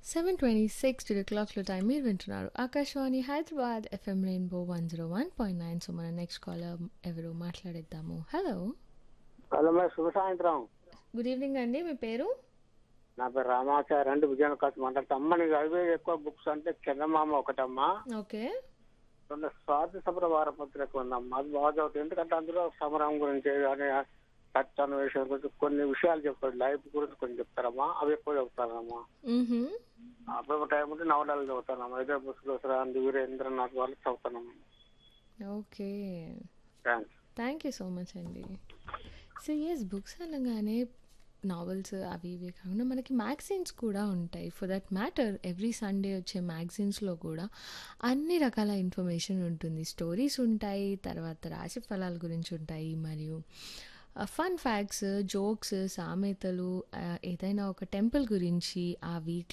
Seven twenty six టు క్లాక్లో time మీరు వింటున్నారు Akashvani Hyderabad FM rainbow one zero one point nine so మన నెక్స్ట్ కాలర్ ఎవరు మాట్లాడేద్దాము హలో హలో మేడం శుభ సాయంత్రం గుడ్ ఈవినింగ్ అండి మీ పేరు నా పేరు రామాచారి అండి విజయనగరం కాసి మాట్లాడుతా అమ్మ నీకు అవి ఎక్కువ బుక్స్ అంటే చందమామ ఒకటమ్మా ఓకే రెండు స్వాతి సమర వారపత్రిక ఉందమ్మా అది బాగా చదువుతుంది ఎందుకంటే అందులో సమరం గురించి కానీ సత్యాన్ని విషయం గురించి కొన్ని విషయాలు చెప్తాడు లైఫ్ గురించి కొన్ని చెప్తారమ్మా అవి ఎక్కువ చెప్తారమ్మా మ్మ్హమ్. అప్పుడు టైం ఉంటే నవలాలు చదువుతానమ్మా ఇదే పుస్తకం అంది వీరేంద్రనాథ్ వాళ్ళు చదువుతానమ్మా okay thanks thank you so much అండి సో ఎస్ బుక్స్ అనగానే నావెల్స్ అవి ఇవి కాకుండా మనకి మ్యాగజైన్స్ కూడా ఉంటాయి for that matter every Sunday వచ్చే మ్యాగజైన్స్లో కూడా అన్ని రకాల ఇన్ఫర్మేషన్ ఉంటుంది స్టోరీస్ ఉంటాయి తర్వాత రాశి ఫలాల గురించి ఉంటాయి మరియు ఫన్ ఫ్యాక్ట్స్ జోక్స్ సామెతలు ఆ, ఏదైనా ఒక టెంపుల్ గురించి ఆ వీక్